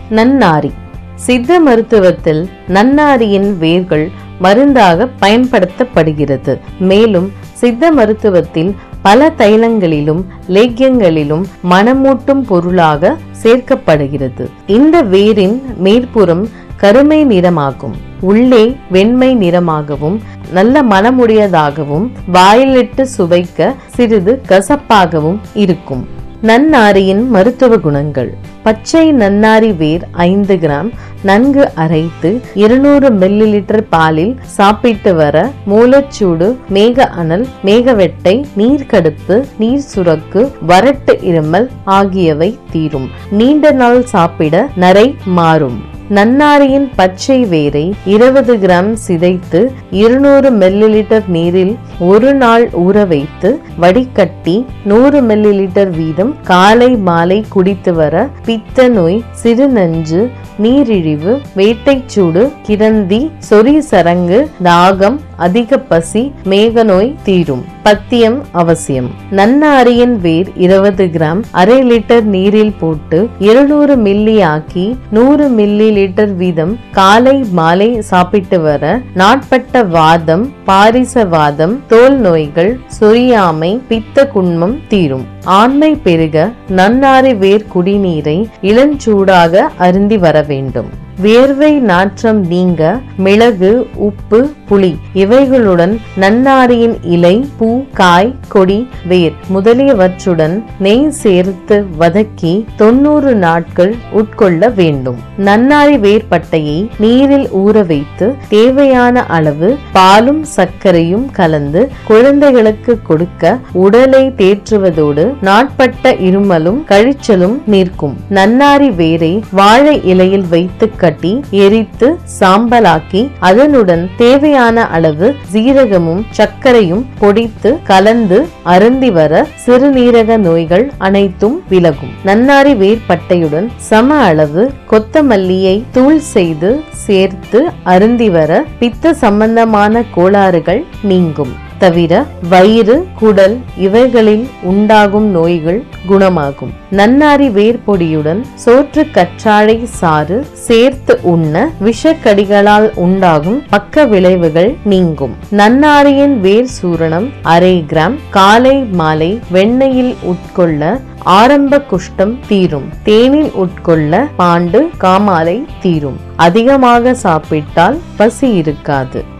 நன்னாரி சித்த மருத்துவத்தில் நன்னாரியின் வேர்கள் மருந்தாக பயன்படுத்தப்படுகிறது மேலும் சித்த மருத்துவத்தில் பல தைலங்களிலும் லேக்கியங்களிலும் மணமூட்டும் பொருளாக சேர்க்கப்படுகிறது இந்த வேரின் மேற்புறம் கருமை நிறமாகும் உள்ளே வெண்மை நிறமாகவும் நல்ல மனமுடையதாகவும் வாயிலிட்டு சுவைக்க சிறிது கசப்பாகவும் இருக்கும் நன்னாரியின் மருத்துவ குணங்கள் பச்சை நன்னாரி வேர் ஐந்து கிராம் நன்கு அரைத்து இருநூறு மில்லி லிட்டர் பாலில் சாப்பிட்டு வர மூலச்சூடு மேக அனல் மேகவெட்டை நீர்க்கடுப்பு நீர் சுரக்கு வறட்டு இருமல் ஆகியவை தீரும் நீண்ட நாள் சாப்பிட நரை மாறும் நன்னாரியின் பச்சை வேரை இருபது கிராம் சிதைத்து இருநூறு மில்லி லிட்டர் நீரில் ஒரு நாள் ஊற வைத்து வடிகட்டி நூறு மில்லி லிட்டர் வீதம் காலை மாலை குடித்து வர பித்த நோய் சிறுநஞ்சு நீரிழிவு வேட்டைச்சூடு கிரந்தி சொறி சரங்கு தாகம் அதிக பசி மேகநோய் தீரும் பத்தியம் அவசியம் நன்னாரியின் வேர் இருபது கிராம் அரை லிட்டர் நீரில் போட்டு இருநூறு மில்லி ஆக்கி நூறு மில்லி லிட்டர் வீதம் காலை மாலை சாப்பிட்டு வர நாட்பட்ட வாதம் பாரிச வாதம் தோல் நோய்கள் சொரியாமை பித்த குன்மம் தீரும் ஆண்மை பெருக நன்னாரி வேர் குடிநீரை இளஞ்சூடாக அருந்தி வர வேண்டும் வேர்வை நாற்றம் நீங்க மிளகு உப்பு புளி இவைகளுடன் நன்னாரியின் இலை பூ காய் கொடி வேர் முதலியவற்றுடன் நெய் சேர்த்து வதக்கி தொண்ணூறு நாட்கள் உட்கொள்ள வேண்டும் நன்னாரி வேர்பட்டையை நீரில் ஊற வைத்து தேவையான அளவு பாலும் சர்க்கரையும் கலந்து குழந்தைகளுக்கு கொடுக்க உடலை தேற்றுவதோடு நாட்பட்ட இருமலும் கழிச்சலும் நிற்கும் நன்னாரி வேரை வாழை இலையில் வைத்து கட்டி எரித்து சாம்பலாக்கி அதனுடன் தேவையான அளவு சீரகமும் சர்க்கரையும் பொடித்து கலந்து அருந்தி வர சிறுநீரக நோய்கள் அனைத்தும் விலகும் நன்னாரி வேர்பட்டையுடன் சம அளவு கொத்தமல்லியை தூள் செய்து சேர்த்து அருந்தி வர பித்த சம்பந்தமான கோளாறுகள் நீங்கும் தவிர வயிறு குடல் இவைகளில் உண்டாகும் நோய்கள் குணமாகும் நன்னாரி வேர்பொடியுடன் சோற்று கற்றாழை சாறு சேர்த்து உண்ண விஷக்கடிகளால் உண்டாகும் பக்க விளைவுகள் நீங்கும் நன்னாரியின் வேர் சூரணம் அரை கிராம் காலை மாலை வெண்ணெயில் உட்கொள்ள ஆரம்ப குஷ்டம் தீரும் தேனில் உட்கொள்ள பாண்டு காமாலை தீரும் அதிகமாக சாப்பிட்டால் பசி இருக்காது